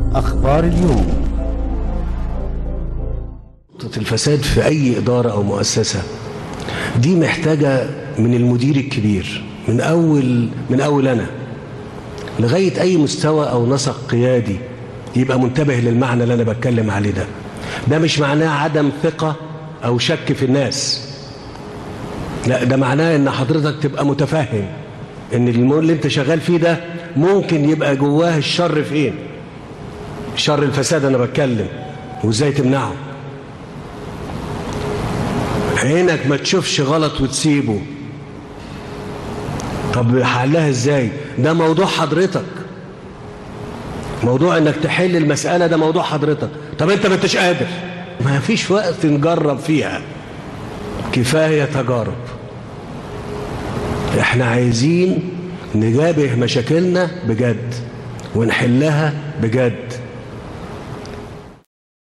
أخبار اليوم نقطة الفساد في أي إدارة أو مؤسسة دي محتاجة من المدير الكبير من أول من أول أنا لغاية أي مستوى أو نسق قيادي يبقى منتبه للمعنى اللي أنا بتكلم عليه ده ده مش معناه عدم ثقة أو شك في الناس لا ده معناه إن حضرتك تبقى متفهم إن المول اللي أنت شغال فيه ده ممكن يبقى جواه الشر فين شر الفساد أنا بتكلم وإزاي تمنعه عينك ما تشوفش غلط وتسيبه طب حلها ازاي ده موضوع حضرتك موضوع انك تحل المسألة ده موضوع حضرتك طب انت ما انتش قادر ما فيش وقت نجرب فيها كفاية تجارب احنا عايزين نجابه مشاكلنا بجد ونحلها بجد